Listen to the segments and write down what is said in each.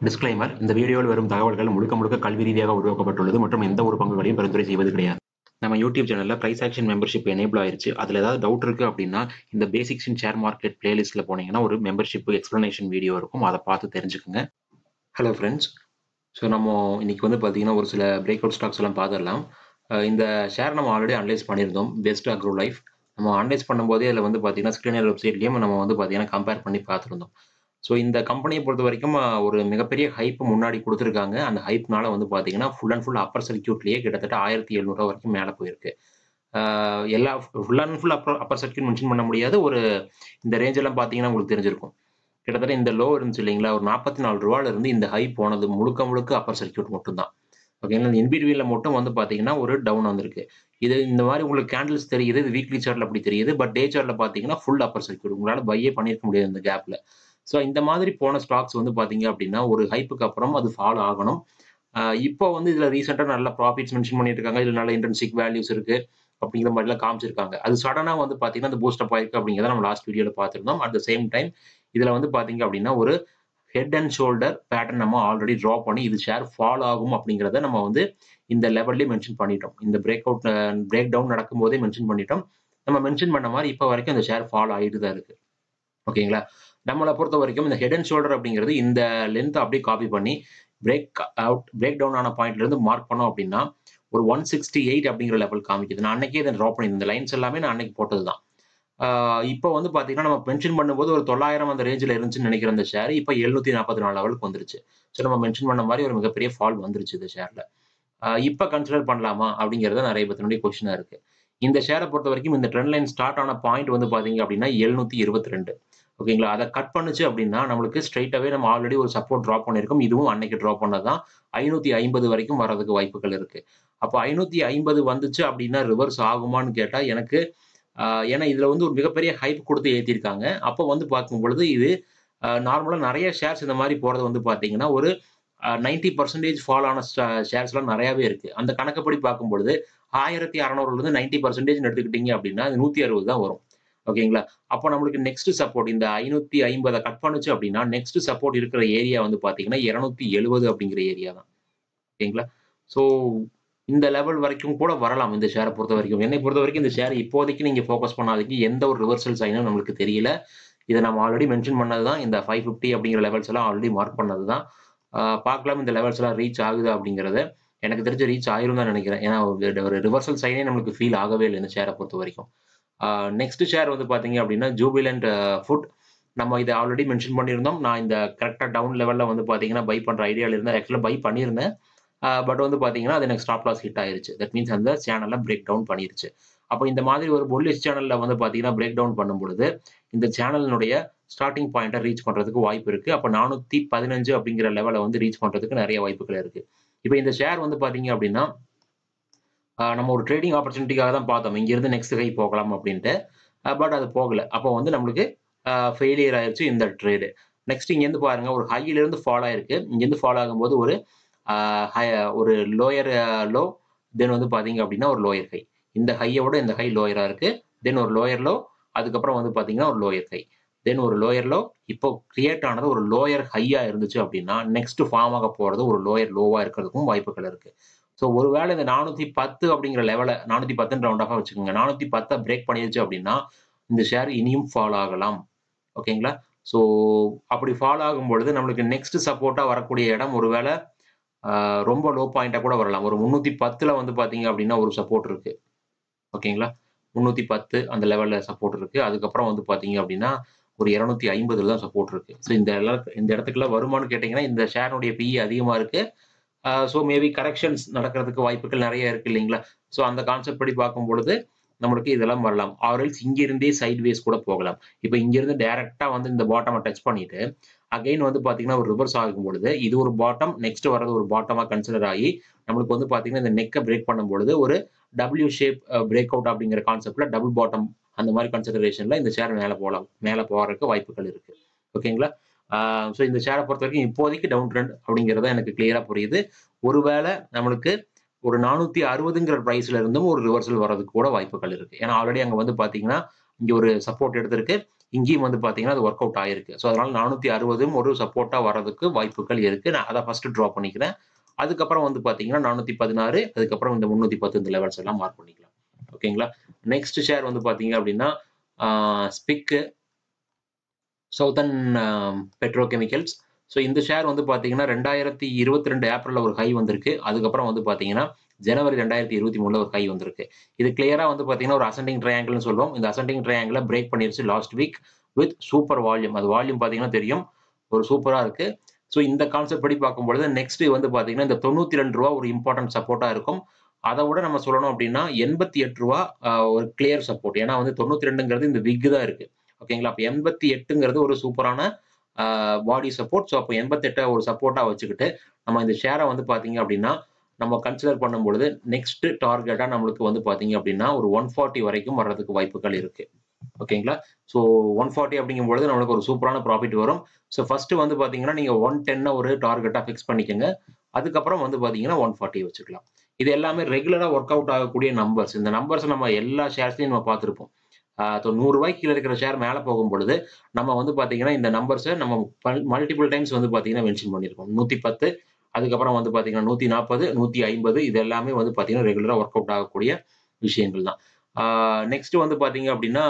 disclaimer இந்த வீடியோவில் வரும் தகவல்கள் முழுக்க முழுக்க கல்வி ரீதியாக உருவாக்கப்பட்டுள்ளது மற்றும் எந்த ஒரு பங்குகளையும் பரிந்துரை செய்வது கிடையாது நம்ம யூடியூப் சேனலில் ப்ரைஸ் ஆக்ஷன் மெம்பர்ஷிப் எனேபிள் ஆயிருச்சு அதில் ஏதாவது டவுட் இருக்குது அப்படின்னா இந்த பேசிக்ஸ் இன் ஷேர் மார்க்கெட் பிளேலிஸ்ட்டில் போனீங்கன்னா ஒரு மெம்பர்ஷிப் எக்ஸ்ப்ளனேஷன் வீடியோ இருக்கும் அதை பார்த்து தெரிஞ்சுக்குங்க ஹலோ ஃப்ரெண்ட்ஸ் ஸோ நம்ம இன்னைக்கு வந்து பார்த்தீங்கன்னா ஒரு சில பிரேக் அவுட் ஸ்டாக்ஸ் எல்லாம் பார்த்துடலாம் அஹ் இந்த ஷேர் நம்ம ஆல்ரெடி அனலைஸ் பண்ணியிருந்தோம் பெஸ்ட் அக்ரோ லைஃப் நம்ம அனலைஸ் பண்ணும்போதே அதில் வந்து பார்த்தீங்கன்னா ஸ்க்ரீனர் வெப்சைட்லேயும் நம்ம வந்து பார்த்தீங்கன்னா கம்பேர் பண்ணி பார்த்துருந்தோம் ஸோ இந்த கம்பெனியை பொறுத்த வரைக்கும் அஹ், ஒரு மிகப்பெரிய ஹைப் முன்னாடி கொடுத்துருக்காங்க அந்த ஹைப்னால வந்து பார்த்தீங்கன்னா ஃபுல் அண்ட் ஃபுல் அப்பர் சர்க்கியூட்லேயே கிட்டத்தட்ட ஆயிரத்தி எழுநூறுவா வரைக்கும் மேலே போயிருக்கு அஹ், எல்லா full and full upper upper circuit mention பண்ண முடியாது ஒரு இந்த ரேஞ்ச் எல்லாம் பார்த்தீங்கன்னா உங்களுக்கு தெரிஞ்சிருக்கும் கிட்டத்தட்ட இந்த லோ இருந்துச்சு இல்லைங்களா ஒரு நாற்பத்தி நாலு ரூபால இருந்து இந்த ஹை போனது முழுக்க முழுக்க அப்பர் சர்க்கியூட் மட்டும்தான் ஓகேங்களா இந்த இன்பிட்வீல மட்டும் வந்து பார்த்தீங்கன்னா ஒரு டவுன் வந்திருக்கு இது இந்த மாதிரி உங்களுக்கு கேண்டில்ஸ் தெரியுது இது வீக்லி சார்ட்ல அப்படி தெரியுது பட் டே சார்ட்ல பார்த்தீங்கன்னா ஃபுல் அப்பர் சர்க்கியூட் உங்களால பையே பண்ணியிருக்க முடியாது இந்த கேப்ல ஸோ இந்த மாதிரி போன ஸ்டாக்ஸ் வந்து பார்த்தீங்க அப்படின்னா ஒரு ஹைப்புக்கு அப்புறம் அது ஃபாலோ ஆகணும் ஆஹ் இப்போ வந்து இதுல ரீசெண்டாக நல்ல ப்ராஃபிட்ஸ் மென்ஷன் பண்ணிட்டு இருக்காங்க இதுல நல்ல இன்டர்ன்சிக் வேல்யூஸ் இருக்கு அப்படிங்கிற மாதிரிலாம் காமிச்சிருக்காங்க அது சடனா வந்து பார்த்தீங்கன்னா அந்த பூஸ்ட் அப் ஆயிருக்கு அப்படிங்கிறத நம்ம லாஸ்ட் வீடியோல பார்த்துருந்தோம் அட் த சேம் டைம் இதுல வந்து பாத்தீங்க அப்படின்னா ஒரு ஹெட் அண்ட் ஷோல்டர் பேட்டர்ன் நம்ம ஆல்ரெடி ட்ரா பண்ணி இது ஷேர் ஃபால் ஆகும் அப்படிங்கிறத நம்ம வந்து இந்த லெவல்லே மென்ஷன் பண்ணிட்டோம் இந்த பிரேக் அவுட் பிரேக் டவுன் நடக்கும்போதே மென்ஷன் பண்ணிட்டோம் நம்ம மென்ஷன் பண்ண மாதிரி இப்போ வரைக்கும் இந்த ஷேர் ஃபால் ஆகிட்டு தான் இருக்கு ஓகேங்களா நம்மளை பொறுத்த வரைக்கும் இந்த ஹெட் அண்ட் ஷோல்டர் அப்படிங்கிறது இந்த லென்த் அப்படியே காப்பி பண்ணி பிரேக் அவுட் பிரேக் டவுன் ஆன பாயிண்ட்ல இருந்து மார்க் பண்ணோம் அப்படின்னா ஒரு ஒன் சிக்ஸ்டி எயிட் அப்படிங்கிற லெவல் காமிக்குது நான் அன்னைக்கே இதை ட்ரா பண்ணியிருந்தேன் இந்த லைன்ஸ் எல்லாமே நான் அன்னைக்கு போட்டது தான் இப்போ வந்து பார்த்தீங்கன்னா நம்ம மென்ஷன் பண்ணும்போது ஒரு தொள்ளாயிரம் அந்த ரேஞ்சில் இருந்துச்சுன்னு நினைக்கிற அந்த ஷேர் இப்போ எழுநூத்தி நாற்பத்தி நாலு லெவலுக்கு வந்துருச்சு ஸோ நம்ம மென்ஷன் பண்ண மாதிரி ஒரு மிகப்பெரிய ஃபால் வந்துருச்சு இந்த ஷேர்ல இப்போ கன்சிடர் பண்ணலாமா அப்படிங்கிறத நிறைய பேத்தினுடைய கொஸ்டினாக இருக்கு இந்த ஷேரை பொறுத்த வரைக்கும் இந்த ட்ரெண்ட் லைன் ஸ்டார்ட் ஆன பாயிண்ட் வந்து பார்த்தீங்க அப்படின்னா எழுநூத்தி இருபத்தி ரெண்டு ஓகேங்களா அதை கட் பண்ணுச்சு அப்படின்னா நம்மளுக்கு ஸ்ட்ரைட்டாகவே நம்ம ஆல்ரெடி ஒரு சப்போர்ட் ட்ராப் பண்ணியிருக்கோம் இதுவும் அன்னைக்கு ட்ராப் பண்ணதான் ஐநூத்தி ஐம்பது வரைக்கும் வரதுக்கு வாய்ப்புகள் இருக்கு அப்போ ஐநூத்தி ஐம்பது வந்துச்சு அப்படின்னா ரிவர்ஸ் ஆகுமான்னு கேட்டால் எனக்கு ஆஹ் ஏன்னா இதுல வந்து ஒரு மிகப்பெரிய ஹைப் கொடுத்து ஏற்றிருக்காங்க அப்போ வந்து பார்க்கும் பொழுது இது நார்மலாக நிறைய ஷேர்ஸ் இந்த மாதிரி போறது வந்து பார்த்தீங்கன்னா ஒரு நைன்டி பர்சன்டேஜ் ஃபால் ஆன ஷேர்ஸ்லாம் நிறையாவே இருக்கு அந்த கணக்குப்படி பார்க்கும் பொழுது ஆயிரத்தி அறநூறுலேருந்து நைன்டி பர்சன்டேஜ் எடுத்துக்கிட்டீங்க அப்படின்னா அது நூற்றி அறுபது தான் வரும் ஓகேங்களா அப்போ நம்மளுக்கு நெக்ஸ்ட் சப்போர்ட் இந்த ஐநூத்தி ஐம்பதை கட் பண்ணுச்சு அப்படின்னா நெக்ஸ்ட் சப்போர்ட் இருக்கிற ஏரியா வந்து பார்த்தீங்கன்னா இருநூத்தி எழுபது அப்படிங்கிற ஏரியா தான் ஓகேங்களா ஸோ இந்த லெவல் வரைக்கும் கூட வரலாம் இந்த ஷேரை பொறுத்த வரைக்கும் என்னை பொறுத்த வரைக்கும் இந்த ஷேர் இப்போதைக்கு நீங்க ஃபோக்கஸ் பண்ணாதீங்க எந்த ஒரு ரிவர்சல் சைனும் நம்மளுக்கு தெரியல இதை நம்ம ஆல்ரெடி மென்ஷன் பண்ணது தான் இந்த ஃபைவ் ஃபிஃப்டி அப்படிங்கிற லெவல்ஸ் எல்லாம் ஆல்ரெடி மார்க் பண்ணது தான் பார்க்கலாம் இந்த லெவல்ஸ் எல்லாம் ரீச் ஆகுது அப்படிங்கிறத எனக்கு தெரிஞ்ச ரீச் ஆயிரும் தான் நினைக்கிறேன் ஏன்னா ஒரு- ஒரு ரிவர்சல் சைனே நம்மளுக்கு ஃபீல் ஆகவே இல்லை இந்த ஷேரை பொறுத்த வரைக்கும் நெக்ஸ்ட் ஷேர் வந்து பாத்தீங்க அப்படின்னா ஜூபிலண்ட் ஃபுட் நம்ம இதை ஆல்ரெடி மென்ஷன் பண்ணியிருந்தோம் நான் இந்த கரெக்டாக டவுன் லெவலில் வந்து பார்த்தீங்கன்னா பை பண்ணுற ஐடியாவில் இருந்தேன் ஆக்சுவலாக பை பண்ணியிருந்தேன் பட் வந்து பார்த்தீங்கன்னா அது எனக்கு ஸ்டாப் லாஸ் ஹிட் ஆயிருச்சு தட் மீன்ஸ் அந்த சேனலில் பிரேக் டவுன் பண்ணிருச்சு அப்போ இந்த மாதிரி ஒரு புல்லிஷ் சேனலில் வந்து பார்த்தீங்கன்னா பிரேக் டவுன் பண்ணும் பொழுது இந்த சேனலினுடைய ஸ்டார்டிங் பாயிண்ட்டை ரீச் பண்ணுறதுக்கு வாய்ப்பு இருக்குது அப்போ நானூற்றி பதினஞ்சு அப்படிங்கிற லெவலை வந்து ரீச் பண்ணுறதுக்கு நிறைய வாய்ப்புகள் இருக்குது இப்போ இந்த ஷேர் வந்து பார்த்தீங்க அப்படின்னா ஆஹ் நம்ம ஒரு ட்ரேடிங் ஆப்பர்ச்சுனிட்டிக்காக தான் பார்த்தோம் இங்கிருந்து நெக்ஸ்ட் கை போகலாம் அப்படின்ட்டு பட் அது போகல அப்போ வந்து நம்மளுக்கு ஃபெயிலியர் ஆயிருச்சு இந்த ட்ரேடு நெக்ஸ்ட் இங்கேருந்து பாருங்க ஒரு ஹையில இருந்து ஃபால் ஆயிருக்கு இங்கேருந்து ஃபால் ஆகும்போது ஒரு ஆஹ் high- ஒரு லோயர் லோ தென் வந்து பாத்தீங்க அப்படின்னா ஒரு லோயர் ஹை இந்த ஹையோட இந்த ஹை லோயரா இருக்கு தென் ஒரு லோயர் லோ அதுக்கப்புறம் வந்து பாத்தீங்கன்னா ஒரு லோயர் ஹை தென் ஒரு லோயர் லோ இப்போ கிரியேட் ஆனது ஒரு லோயர் ஹையா இருந்துச்சு அப்படின்னா நெக்ஸ்ட் ஃபார்ம் ஆக போறது ஒரு லோயர் லோவா இருக்கிறதுக்கும் வாய்ப்புகள் இருக்கு ஸோ ஒருவேளை இந்த நானூத்தி பத்து அப்படிங்கிற லெவலை நானூத்தி பத்துன்னு ரவுண்ட் ஆஃபா வச்சுக்கோங்க நானூத்தி பத்தை பிரேக் பண்ணிருச்சு அப்படின்னா இந்த ஷேர் இனியும் ஃபால் ஆகலாம் ஓகேங்களா ஸோ அப்படி ஃபால் ஆகும் பொழுது நம்மளுக்கு நெக்ஸ்ட் சப்போர்ட்டா வரக்கூடிய இடம் ஒருவேளை ஆஹ், ரொம்ப லோ பாயிண்டா கூட வரலாம் ஒரு முன்னூத்தி பத்துல வந்து பாத்தீங்க அப்படின்னா ஒரு சப்போர்ட் இருக்கு ஓகேங்களா முன்னூத்தி பத்து அந்த லெவல்ல சப்போர்ட் இருக்கு அதுக்கப்புறம் வந்து பாத்தீங்க அப்படின்னா ஒரு இருநூத்தி ஐம்பதுல தான் சப்போர்ட் இருக்கு ஸோ இந்த எல்லாம் இந்த இடத்துக்குலாம் வருமானு கேட்டீங்கன்னா இந்த ஷேருடைய பிஇ அதிகமா இருக்கு ஸோ மேபி கரெக்ஷன்ஸ் நடக்கிறதுக்கு வாய்ப்புகள் நிறைய இருக்கு இல்லைங்களா ஸோ அந்த கான்செப்ட் படி பார்க்கும் பொழுது நம்மளுக்கு இதெல்லாம் வரலாம் ஆர்எல்ஸ் இங்கிருந்தே சைட் வேஸ் கூட போகலாம் இப்போ இங்கிருந்து டைரக்டா வந்து இந்த பாட்டமை டச் பண்ணிட்டு அகைன் வந்து பாத்தீங்கன்னா ஒரு ரிவர்ஸ் ஆகும் பொழுது இது ஒரு பாட்டம் நெக்ஸ்ட் வரது ஒரு பாட்டமா கன்சிடர் ஆகி நம்மளுக்கு வந்து பாத்தீங்கன்னா இந்த நெக்கை பிரேக் பண்ணும் பொழுது ஒரு டபிள்யூ ஷேப் பிரேக் அவுட் அப்படிங்கிற கான்செப்ட்ல டபுள் பாட்டம் அந்த மாதிரி கன்சிடரேஷன்ல இந்த ஷேர் மேலே போகலாம் மேலே போறதுக்கு வாய்ப்புகள் இருக்கு ஓகேங்களா ஸோ இந்த ஷேரை பொறுத்த வரைக்கும் இப்போதைக்கு டவுன் ட்ரெண்ட் அப்படிங்கிறத எனக்கு கிளியரா புரியுது ஒருவேளை நம்மளுக்கு ஒரு நானூத்தி அறுபதுங்கிற பிரைஸ்ல இருந்தும் ஒரு ரிவர்சல் வர்றதுக்கு கூட வாய்ப்புகள் இருக்கு ஏன்னா ஆல்ரெடி அங்க வந்து பாத்தீங்கன்னா இங்க ஒரு சப்போர்ட் எடுத்திருக்கு இங்கேயும் வந்து பார்த்தீங்கன்னா அது ஒர்க் அவுட் ஆயிருக்கு ஸோ அதனால நானூற்றி அறுபதும் ஒரு சப்போர்ட்டாக வர்றதுக்கு வாய்ப்புகள் இருக்கு நான் அதை ஃபர்ஸ்ட் ட்ரா பண்ணிக்கிறேன் அதுக்கப்புறம் வந்து பார்த்தீங்கன்னா நானூற்றி பதினாறு அதுக்கப்புறம் இந்த முந்நூற்றி பத்து இந்த லெவல்ஸ் எல்லாம் மார்க் பண்ணிக்கலாம் ஓகேங்களா நெக்ஸ்ட் ஷேர் வந்து பார்த்தீங்க அப்படின்னா ஸ்பிக்கு சவுதன் பெட்ரோகெமிக்கல்ஸ் ஸோ இந்த ஷேர் வந்து பார்த்தீங்கன்னா ரெண்டாயிரத்தி இருபத்தி ரெண்டு ஏப்ரலில் ஒரு ஹை வந்திருக்கு அதுக்கப்புறம் வந்து பார்த்தீங்கன்னா ஜனவரி ரெண்டாயிரத்தி இருபத்தி மூணுல ஒரு ஹை வந்திருக்கு இது கிளியரா வந்து பார்த்தீங்கன்னா ஒரு அசெண்டிங் ட்ரையாங்கிள்னு சொல்லுவோம் இந்த அசெண்டிங் ட்ரையாங்கிள பிரேக் பண்ணிருச்சு last week with super volume அது வால்யூம் பார்த்தீங்கன்னா தெரியும் ஒரு சூப்பராக இருக்கு ஸோ இந்த கான்செப்ட் படி பார்க்கும்பொழுது நெக்ஸ்ட் வந்து பார்த்தீங்கன்னா இந்த தொண்ணூத்தி ரெண்டு ரூபா ஒரு இம்பார்ட்டன்ட் சப்போர்ட்டாக இருக்கும் அதை விட நம்ம சொல்லணும் அப்படின்னா எண்பத்தி எட்டு ரூபா ஒரு கிளியர் சப்போர்ட் ஏன்னா வந்து தொண்ணூத்தி ரெண்டுங்கிறது இந்த விக் தான் இருக்கு ஓகேங்களா அப்போ எண்பத்தி எட்டுங்கிறது ஒரு சூப்பரான பாடி சப்போர்ட் ஸோ அப்போ எண்பத்தெட்டை ஒரு சப்போர்ட்டாக வச்சுக்கிட்டு நம்ம இந்த ஷேரை வந்து பார்த்தீங்க அப்படின்னா நம்ம கன்சிடர் பண்ணும்பொழுது நெக்ஸ்ட் டார்கெட்டாக நம்மளுக்கு வந்து பார்த்தீங்க அப்படின்னா ஒரு ஒன் ஃபார்ட்டி வரைக்கும் வர்றதுக்கு வாய்ப்புகள் இருக்கு ஓகேங்களா ஸோ ஒன் ஃபார்ட்டி அப்படிங்கும்பொழுது நம்மளுக்கு ஒரு சூப்பரான ப்ராஃபிட் வரும் ஸோ ஃபர்ஸ்ட் வந்து பார்த்தீங்கன்னா நீங்கள் ஒன் டென்னை ஒரு டார்கெட்டாக ஃபிக்ஸ் பண்ணிக்கோங்க அதுக்கப்புறம் வந்து பார்த்தீங்கன்னா ஒன் ஃபார்ட்டி வச்சுக்கலாம் இது எல்லாமே ரெகுலராக ஒர்க் அவுட் ஆகக்கூடிய நம்பர்ஸ் இந்த நம்பர்ஸ் நம்ம எல்லா ஷேர்ஸ்லையும் நம்ம பார்த்துருப்போம் நூறு ரூபாய்க்கு கீழே இருக்கிற ஷேர் மேலே போகும் பொழுது நம்ம வந்து பார்த்தீங்கன்னா இந்த நம்பர்ஸை நம்ம மல்டிபிள் டைம்ஸ் வந்து பார்த்தீங்கன்னா மென்ஷன் பண்ணியிருக்கோம் நூற்றி பத்து அதுக்கப்புறம் வந்து பார்த்தீங்கன்னா நூற்றி நாற்பது நூற்றி ஐம்பது இது எல்லாமே வந்து பார்த்தீங்கன்னா ரெகுலராக ஒர்க் அவுட் ஆகக்கூடிய விஷயங்கள் தான் நெக்ஸ்ட் வந்து பார்த்தீங்க அப்படின்னா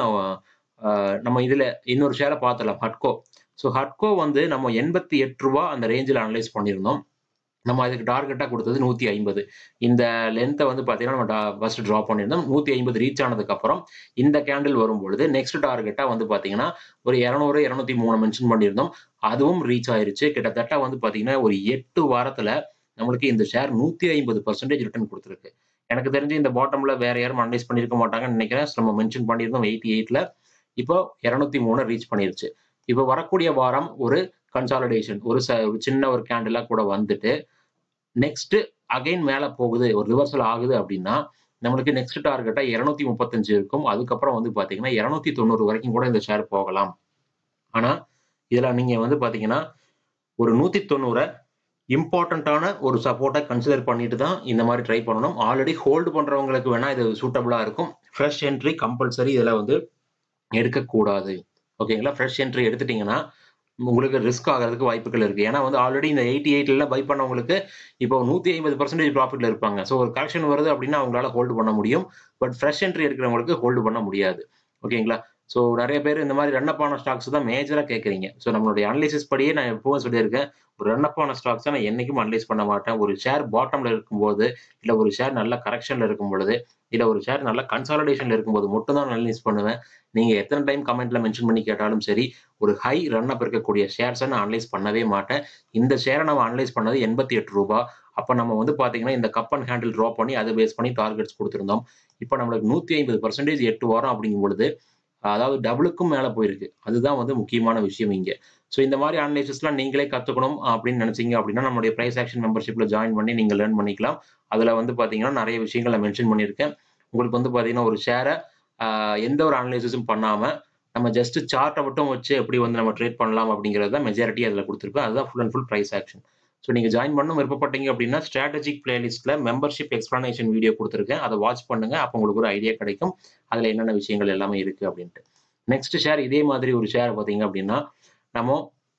நம்ம இதில் இன்னொரு ஷேரை பார்த்துடலாம் ஹட்கோ ஸோ ஹட்கோ வந்து நம்ம எண்பத்தி எட்டு ரூபா அந்த ரேஞ்சில் அனலைஸ் பண்ணியிருந்தோம் நம்ம அதுக்கு டார்கெட்டாக கொடுத்தது நூற்றி ஐம்பது இந்த லென்த்தை வந்து பார்த்தீங்கன்னா நம்ம ஃபர்ஸ்ட் ட்ரா பண்ணியிருந்தோம் நூற்றி ஐம்பது ரீச் ஆனதுக்கப்புறம் இந்த கேண்டில் வரும்பொழுது நெக்ஸ்ட் டார்கெட்டாக வந்து பார்த்தீங்கன்னா ஒரு இரநூறு இரநூத்தி மூணு மென்ஷன் பண்ணியிருந்தோம் அதுவும் ரீச் ஆயிருச்சு கிட்டத்தட்ட வந்து பார்த்தீங்கன்னா ஒரு எட்டு வாரத்தில் நம்மளுக்கு இந்த ஷேர் நூற்றி ஐம்பது பர்சன்டேஜ் ரிட்டர்ன் கொடுத்துருக்கு எனக்கு தெரிஞ்சு இந்த பாட்டம்ல வேற யாரும் அனலைஸ் பண்ணியிருக்க மாட்டாங்கன்னு நினைக்கிறேன் நம்ம மென்ஷன் பண்ணியிருந்தோம் எயிட்டி எயிட்ல இப்போ இரநூத்தி மூணு ரீச் பண்ணிருச்சு இப்போ வரக்கூடிய வாரம் ஒரு கன்சாலிடேஷன் ஒரு சின்ன ஒரு கேண்டிலா கூட வந்துட்டு நெக்ஸ்ட் அகைன் மேல போகுது ஒரு ரிவர்சல் ஆகுது அப்படின்னா நம்மளுக்கு நெக்ஸ்ட் டார்கெட்டா இருநூத்தி முப்பத்தஞ்சு இருக்கும் அதுக்கப்புறம் வந்து பாத்தீங்கன்னா இருநூத்தி தொண்ணூறு வரைக்கும் கூட இந்த ஷேர் போகலாம் ஆனா இதுல நீங்க வந்து பாத்தீங்கன்னா ஒரு நூத்தி தொண்ணூறை இம்பார்ட்டண்ட்டான ஒரு சப்போர்ட்டை கன்சிடர் பண்ணிட்டு தான் இந்த மாதிரி ட்ரை பண்ணணும் ஆல்ரெடி ஹோல்டு பண்றவங்களுக்கு வேணா இது சூட்டபிளா இருக்கும் ஃப்ரெஷ் என்ட்ரி கம்பல்சரி இதில் வந்து எடுக்கக்கூடாது ஓகேங்களா ஃப்ரெஷ் என்ட்ரி எடுத்துட்டீங்கன்னா உங்களுக்கு ரிஸ்க் ஆகிறதுக்கு வாய்ப்புகள் இருக்கு ஏன்னா வந்து ஆல்ரெடி இந்த எயிட்டி எயிட்ல பை பண்ணவங்களுக்கு இப்போ நூத்தி ஐம்பது பர்சன்டேஜ் ப்ராஃபிட்ல இருப்பாங்க ஸோ ஒரு கரெக்ஷன் வருது அப்படின்னா அவங்களால ஹோல்டு பண்ண முடியும் பட் ஃப்ரெஷ் என்ட்ரி இருக்கிறவங்களுக்கு ஹோல்டு பண்ண முடியாது ஓகேங்களா ஸோ நிறைய பேர் இந்த மாதிரி ரன் அப் ஆன ஸ்டாக்ஸ் தான் மேஜராக கேட்குறீங்க ஸோ நம்மளுடைய அனலிசிஸ் படியே நான் எப்பவும் சொல்லியிருக்கேன் ஒரு ரன் அப் ஆன ஸ்டாக்ஸ் நான் என்னைக்கும் அனலைஸ் பண்ண மாட்டேன் ஒரு ஷேர் பாட்டம்ல இருக்கும்போது இல்லை ஒரு ஷேர் நல்ல கரெக்ஷன்ல இருக்கும் பொழுது இல்லை ஒரு ஷேர் நல்ல கன்சாலிடேஷன்ல இருக்கும்போது மட்டும் தான் அனலைஸ் பண்ணுவேன் நீங்க எத்தனை டைம் கமெண்ட்ல மென்ஷன் பண்ணி கேட்டாலும் சரி ஒரு ஹை ரன் அப் இருக்கக்கூடிய ஷேர்ஸை நான் அனலைஸ் பண்ணவே மாட்டேன் இந்த ஷேரை நம்ம அனலைஸ் பண்ணது எண்பத்தி எட்டு ரூபாய் அப்போ நம்ம வந்து பார்த்தீங்கன்னா இந்த கப் அண்ட் ஹேண்டில் ட்ரா பண்ணி அதை பேஸ் பண்ணி டார்கெட்ஸ் கொடுத்துருந்தோம் இப்போ நம்மளுக்கு நூற்றி ஐம்பது பர்சன்டேஜ் எட்டு வாரம் அப்படிங்கும் பொழுது அதாவது டபுளுக்கும் மேலே போயிருக்கு அதுதான் வந்து முக்கியமான விஷயம் இங்கே ஸோ இந்த மாதிரி அனலைசிஸ்லாம் நீங்களே கற்றுக்கணும் அப்படின்னு நினச்சிங்க அப்படின்னா நம்மளுடைய ப்ரைஸ் ஆக்ஷன் மெம்பர்ஷிப்பில் ஜாயின் பண்ணி நீங்கள் லேர்ன் பண்ணிக்கலாம் அதில் வந்து பார்த்தீங்கன்னா நிறைய விஷயங்களை மென்ஷன் பண்ணியிருக்கேன் உங்களுக்கு வந்து பார்த்தீங்கன்னா ஒரு ஷேரை எந்த ஒரு அனலைசிஸும் பண்ணாமல் நம்ம ஜஸ்ட் சார்ட்டை மட்டும் வச்சு எப்படி வந்து நம்ம ட்ரேட் பண்ணலாம் அப்படிங்கிறது தான் மெஜாரிட்டி அதில் கொடுத்துருப்பேன் அதுதான் full and full price action so நீங்கள் ஜாயின் பண்ணணும் விருப்பப்பட்டீங்க அப்படின்னா ஸ்ட்ராட்டஜிக் பிளேலிஸ்ட்டில் மெம்பர்ஷிப் எக்ஸ்பிளனேஷன் வீடியோ கொடுத்துருக்கேன் அதை வாட்ச் பண்ணுங்க அப்போ உங்களுக்கு ஒரு ஐடியா கிடைக்கும் அதில் என்னென்ன விஷயங்கள் எல்லாமே இருக்குது அப்படின்ட்டு நெக்ஸ்ட் ஷேர் இதே மாதிரி ஒரு ஷேர் பார்த்தீங்க அப்படின்னா நம்ம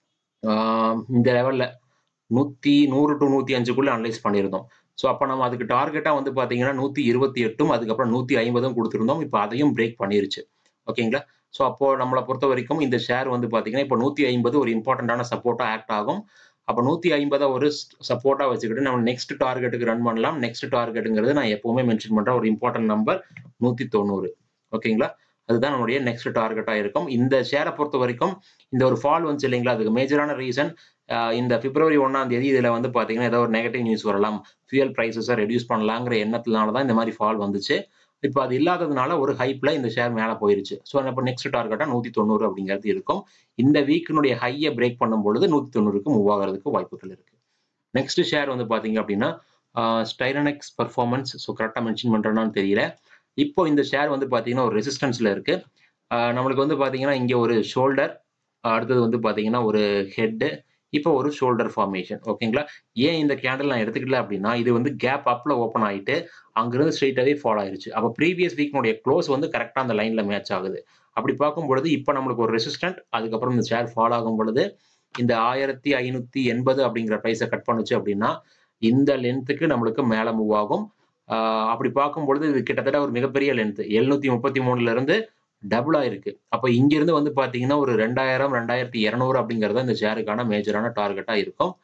இந்த லெவலில் நூற்றி நூறு டு நூற்றி அஞ்சுக்குள்ளே அனலைஸ் பண்ணியிருந்தோம் ஸோ அப்போ நம்ம அதுக்கு டார்கெட்டாக வந்து பார்த்தீங்கன்னா நூற்றி இருபத்தி எட்டும் அதுக்கப்புறம் நூற்றி ஐம்பதும் கொடுத்துருந்தோம் இப்போ அதையும் பிரேக் பண்ணிருச்சு ஓகேங்களா ஸோ அப்போ நம்மளை பொறுத்த வரைக்கும் இந்த ஷேர் வந்து பார்த்தீங்கன்னா இப்போ நூற்றி ஐம்பது ஒரு இம்பார்ட்டண்ட்டான சப்போர்ட்டாக ஆக்ட் ஆகும் அப்போ நூற்றி ஐம்பதை ஒரு சப்போர்ட்டாக வச்சுக்கிட்டு நம்ம நெக்ஸ்ட் டார்கெட்டுக்கு ரன் பண்ணலாம் நெக்ஸ்ட் டார்கெட்டுங்கிறது நான் எப்பவுமே மென்ஷன் பண்ணுற ஒரு இம்பார்ட்டன்ட் நம்பர் நூற்றி தொண்ணூறு ஓகேங்களா அதுதான் நம்மளுடைய நெக்ஸ்ட் டார்கெட்டாக இருக்கும் இந்த ஷேரை பொறுத்த வரைக்கும் இந்த ஒரு ஃபால் வந்துச்சு இல்லைங்களா அதுக்கு மேஜரான ரீசன் இந்த பிப்ரவரி ஒன்றாம் தேதி இதில் வந்து பார்த்தீங்கன்னா ஏதோ ஒரு நெகட்டிவ் நியூஸ் வரலாம் ஃபியூயல் ப்ரைஸஸை ரெடியூஸ் பண்ணலாங்கிற எண்ணத்தினால தான் இந்த மாதிரி ஃபால் வந்துச்சு இப்போ அது இல்லாததுனால ஒரு ஹைப்ல இந்த ஷேர் மேலே போயிருச்சு ஸோ இப்போ நெக்ஸ்ட் டார்கெட்டாக நூற்றி தொண்ணூறு அப்படிங்கிறது இருக்கும் இந்த வீக்கினுடைய ஹையை பிரேக் பண்ணும் பொழுது நூற்றி தொண்ணூறுக்கு மூவ் ஆகிறதுக்கு வாய்ப்புகள் இருக்கு நெக்ஸ்ட் ஷேர் வந்து பார்த்தீங்க அப்படின்னா ஸ்டைரனெக்ஸ் பர்ஃபார்மன்ஸ் ஸோ கரெக்டாக மென்ஷன் பண்ணுறேன்னு தெரியல இப்போ இந்த ஷேர் வந்து பார்த்தீங்கன்னா ஒரு ரெசிஸ்டன்ஸ்ல இருக்கு நம்மளுக்கு வந்து பார்த்தீங்கன்னா இங்கே ஒரு ஷோல்டர் அடுத்தது வந்து பார்த்தீங்கன்னா ஒரு ஹெட்டு இப்போ ஒரு ஷோல்டர் ஃபார்மேஷன் ஓகேங்களா ஏன் இந்த கேண்டில் நான் எடுத்துக்கல அப்படின்னா இது வந்து கேப் அப்ல ஓப்பன் ஆகிட்டு அங்கிருந்து ஸ்ட்ரெயிட்டாகவே ஃபாலோ ஆயிருச்சு அப்போ ப்ரீவியஸ் வீக்னுடைய க்ளோஸ் வந்து கரெக்டாக அந்த லைனில் மேட்ச் ஆகுது அப்படி பார்க்கும் பொழுது இப்போ நம்மளுக்கு ஒரு ரெசிஸ்டன்ட் அதுக்கப்புறம் இந்த ஷேர் ஃபால் ஆகும் பொழுது இந்த ஆயிரத்தி ஐநூத்தி எண்பது அப்படிங்கிற ப்ரைஸை கட் பண்ணுச்சு அப்படின்னா இந்த லென்த்துக்கு நம்மளுக்கு மேலே மூவ் ஆகும் ஆஹ் அப்படி பார்க்கும் பொழுது இது கிட்டத்தட்ட ஒரு மிகப்பெரிய லென்த் எழுநூத்தி முப்பத்தி மூணுல இருந்து டபுள் ஆயிருக்கு அப்போ இங்கிருந்து வந்து பார்த்தீங்கன்னா ஒரு ரெண்டாயிரம் ரெண்டாயிரத்தி இரநூறு அப்படிங்கிறது இந்த ஷேருக்கான மேஜரான டார்கெட்டாக இருக்கும்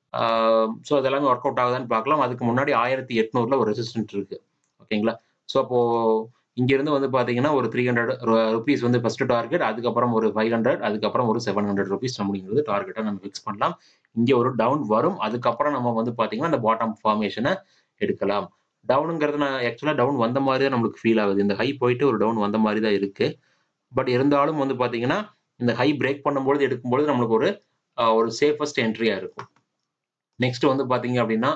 ஸோ அதெல்லாமே ஒர்க் அவுட் ஆகுதான்னு பார்க்கலாம் அதுக்கு முன்னாடி ஆயிரத்தி எட்நூறுல ஒரு ரெசிஸ்டன்ட் இருக்கு ஓகேங்களா ஸோ அப்போ இங்கிருந்து வந்து பார்த்தீங்கன்னா ஒரு த்ரீ ஹண்ட்ரட் ருபீஸ் வந்து ஃபர்ஸ்ட் டார்கெட் அதுக்கப்புறம் ஒரு ஃபைவ் ஹண்ட்ரட் அதுக்கப்புறம் ஒரு செவன் ஹண்ட்ரட் ருபீஸ் அப்படிங்கிறது டார்கெட்டாக நம்ம ஃபிக்ஸ் பண்ணலாம் இங்கே ஒரு டவுன் வரும் அதுக்கப்புறம் நம்ம வந்து பார்த்தீங்கன்னா அந்த பாட்டம் ஃபார்மேஷனை எடுக்கலாம் டவுனுங்கிறது நான் ஆக்சுவலாக டவுன் வந்த மாதிரி தான் நம்மளுக்கு ஃபீல் ஆகுது இந்த ஹை போயிட்டு ஒரு டவுன் வந்த மாதிரி தான் இருக்கு பட் இருந்தாலும் வந்து பார்த்தீங்கன்னா இந்த ஹை பிரேக் பண்ணும்பொழுது எடுக்கும்பொழுது நம்மளுக்கு ஒரு ஒரு சேஃபஸ்ட் என்ட்ரியாக இருக்கும் நெக்ஸ்ட் வந்து பார்த்தீங்க அப்படின்னா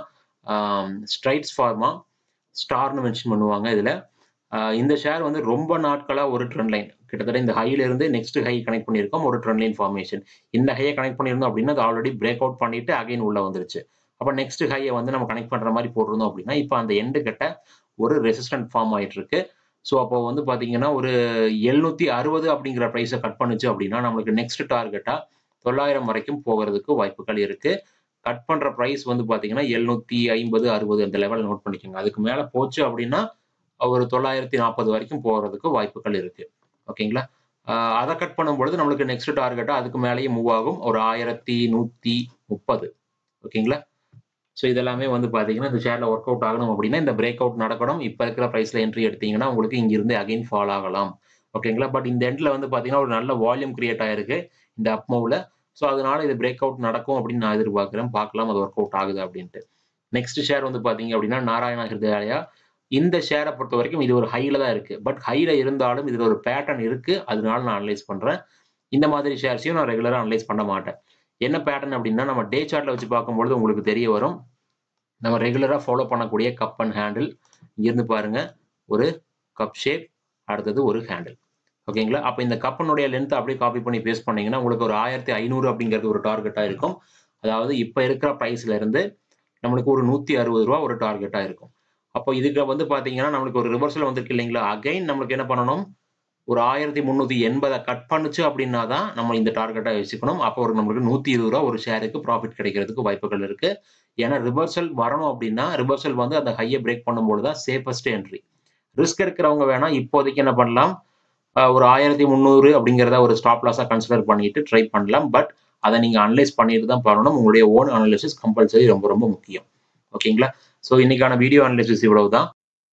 ஸ்ட்ரைட்ஸ் ஃபார்மா ஸ்டார்னு மென்ஷன் பண்ணுவாங்க இதில் இந்த ஷேர் வந்து ரொம்ப நாட்களாக ஒரு ட்ரெண்ட் லைன் கிட்டத்தட்ட இந்த ஹைல இருந்து நெக்ஸ்ட் ஹை கனெக்ட் பண்ணியிருக்கோம் ஒரு ட்ரெண்ட் லைன் ஃபார்மேஷன் இந்த ஹையை கனெக்ட் பண்ணியிருந்தோம் அப்படின்னா அது ஆல்ரெடி பிரேக் அவுட் பண்ணிட்டு அகைன் உள்ள வந்துருச்சு அப்போ நெக்ஸ்ட் ஹையை வந்து நம்ம கனெக்ட் பண்ணுற மாதிரி போட்டிருந்தோம் அப்படின்னா இப்போ அந்த எண்டு கிட்ட ஒரு ரெசிஸ்டன்ட் ஃபார்ம் ஆயிட்டு இருக்கு ஸோ அப்போ வந்து பார்த்தீங்கன்னா ஒரு எழுநூத்தி அறுபது அப்படிங்கிற ப்ரைஸை கட் பண்ணுச்சு அப்படின்னா நம்மளுக்கு நெக்ஸ்ட் டார்கெட்டாக தொள்ளாயிரம் வரைக்கும் போகிறதுக்கு வாய்ப்புகள் இருக்கு கட் பண்ற ப்ரைஸ் வந்து பார்த்தீங்கன்னா எழுநூத்தி ஐம்பது அறுபது அந்த லெவலில் நோட் பண்ணிக்கோங்க அதுக்கு மேலே போச்சு அப்படின்னா ஒரு தொள்ளாயிரத்தி நாற்பது வரைக்கும் போகிறதுக்கு வாய்ப்புகள் இருக்கு ஓகேங்களா அதை கட் பண்ணும்பொழுது நம்மளுக்கு நெக்ஸ்ட் டார்கெட்டாக அதுக்கு மேலேயே மூவ் ஆகும் ஒரு ஆயிரத்தி நூற்றி முப்பது ஓகேங்களா ஸோ இதெல்லாமே வந்து பார்த்தீங்கன்னா இந்த ஷேரில் ஒர்க் அவுட் ஆகணும் அப்படின்னா இந்த பிரேக் அவுட் நடக்கணும் இப்போ இருக்கிற ப்ரைஸில் என்ட்ரி எடுத்தீங்கன்னா உங்களுக்கு இங்கிருந்து அகைன் ஃபால் ஆகலாம் ஓகேங்களா பட் இந்த எண்டில் வந்து பார்த்தீங்கன்னா ஒரு நல்ல வால்யூம் கிரியேட் ஆயிருக்கு இந்த அப்மோவில் ஸோ அதனால இது பிரேக் அவுட் நடக்கும் அப்படின்னு நான் எதிர்பார்க்குறேன் பார்க்கலாம் அது ஒர்க் அவுட் ஆகுது அப்படின்ட்டு நெக்ஸ்ட் ஷேர் வந்து பார்த்தீங்க அப்படின்னா நாராயண ஹிருதயாலயா இந்த ஷேரை பொறுத்த வரைக்கும் இது ஒரு ஹைல தான் இருக்கு பட் ஹைல இருந்தாலும் இதுல ஒரு பேட்டர்ன் இருக்கு அதனால நான் அனலைஸ் பண்றேன் இந்த மாதிரி ஷேர்ஸையும் நான் ரெகுலராக அனலைஸ் பண்ண மாட்டேன் என்ன பேட்டர்ன் அப்படின்னா நம்ம டே சார்ட்ல வச்சு பார்க்கும்பொழுது உங்களுக்கு தெரிய வரும் நம்ம ரெகுலராக ஃபாலோ பண்ணக்கூடிய கப் அண்ட் ஹேண்டில் இங்கிருந்து பாருங்க ஒரு கப் ஷேப் அடுத்தது ஒரு ஹேண்டில் ஓகேங்களா அப்போ இந்த கப்பனுடைய லென்த் அப்படியே காப்பி பண்ணி பேஸ்ட் பண்ணீங்கன்னா உங்களுக்கு ஒரு ஆயிரத்தி ஐநூறு அப்படிங்கிறது ஒரு டார்கெட்டாக இருக்கும் அதாவது இப்போ இருக்கிற ப்ரைஸ்ல இருந்து நம்மளுக்கு ஒரு நூற்றி அறுபது ரூபா ஒரு டார்கெட்டாக இருக்கும் அப்போ இதுக்கு வந்து பார்த்தீங்கன்னா நம்மளுக்கு ஒரு ரிவர்சல் வந்திருக்கு இல்லைங்களா அகைன் நம்மளுக்கு என்ன பண்ணணும் ஒரு ஆயிரத்தி முந்நூற்றி எண்பதை கட் பண்ணுச்சு அப்படின்னா தான் நம்ம இந்த டார்கெட்டை வச்சுக்கணும் அப்போ ஒரு நம்மளுக்கு நூற்றி இருபது ரூபா ஒரு ஷேருக்கு ப்ராஃபிட் கிடைக்கிறதுக்கு வாய்ப்புகள் இருக்கு ஏன்னா ரிவர்சல் வரணும் அப்படின்னா ரிவர்சல் வந்து அந்த ஹையை பிரேக் பண்ணும்போது தான் சேஃபஸ்ட் என்ட்ரி ரிஸ்க் எடுக்கிறவங்க வேணா இப்போதைக்கு என்ன பண்ணலாம் ஒரு ஆயிரத்தி முந்நூறு அப்படிங்கிறத ஒரு ஸ்டாப் லாஸாக கன்சிடர் பண்ணிட்டு ட்ரை பண்ணலாம் பட் அதை நீங்கள் அனலைஸ் பண்ணிட்டு தான் பண்ணணும் உங்களுடைய ஓன் அனலிசிஸ் கம்பல்சரி ரொம்ப ரொம்ப முக்கியம் ஓகேங்களா ஸோ இன்னைக்கான வீடியோ அனலிசிஸ் இவ்வளவு தான்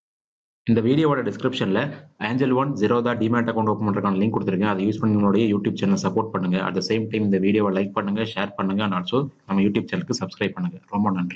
இந்த வீடியோவோட டிஸ்கிரிப்ஷனில் Angel One Zerodha demat account open பண்ணுறதுக்கான லிங்க் கொடுத்துருக்கேன் அதை யூஸ் பண்ணி உங்களுடைய யூடியூப் சேனல் சப்போர்ட் பண்ணுங்க அட் த சேம் டைம் இந்த வீடியோவை லைக் பண்ணுங்க ஷேர் பண்ணுங்க அண்ட் ஆல்சோ நம்ம யூடியூப் சேனலுக்கு சப்ஸ்கிரைப் பண்ணுங்க ரொம்ப நன்றி